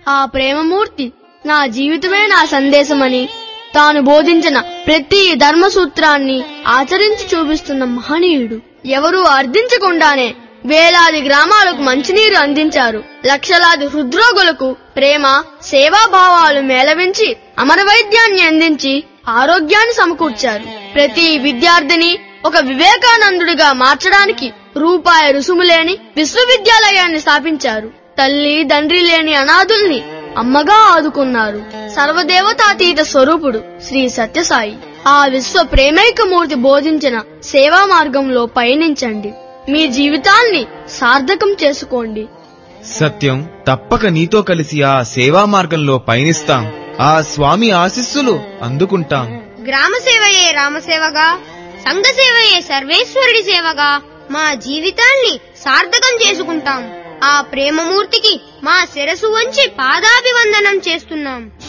ఆ ప్రేమమూర్తి నా జీవితమే నా సందేశమని తాను బోధించిన ప్రతి ధర్మ సూత్రాన్ని ఆచరించి చూపిస్తున్న మహనీయుడు ఎవరూ అర్థించకుండానే వేలాది గ్రామాలకు మంచినీరు అందించారు లక్షలాది హృద్రోగులకు ప్రేమ సేవాభావాలు మేళవించి అమర వైద్యాన్ని అందించి ఆరోగ్యాన్ని సమకూర్చారు ప్రతి విద్యార్థిని ఒక వివేకానందుడిగా మార్చడానికి రూపాయి రుసుము లేని విశ్వవిద్యాలయాన్ని స్థాపించారు తల్లి తండ్రి లేని అనాథుల్ని అమ్మగా ఆదుకున్నారు సర్వదేవతాతీత స్వరూపుడు శ్రీ సత్యసాయి ఆ విశ్వ ప్రేమైకమూర్తి బోధించిన సేవా మార్గంలో పయనించండి మీ జీవితాల్ని సార్థకం చేసుకోండి సత్యం తప్పక నీతో కలిసి ఆ సేవా మార్గంలో పయనిస్తాం ఆ స్వామి ఆశీస్సులు అందుకుంటాం గ్రామ సేవయే రామసేవగా సంఘ సేవయే సర్వేశ్వరుడి సేవగా మా జీవితాల్ని సార్థకం చేసుకుంటాం ఆ ప్రేమమూర్తికి మా శిరసు వంచి పాదాభివందనం చేస్తున్నాం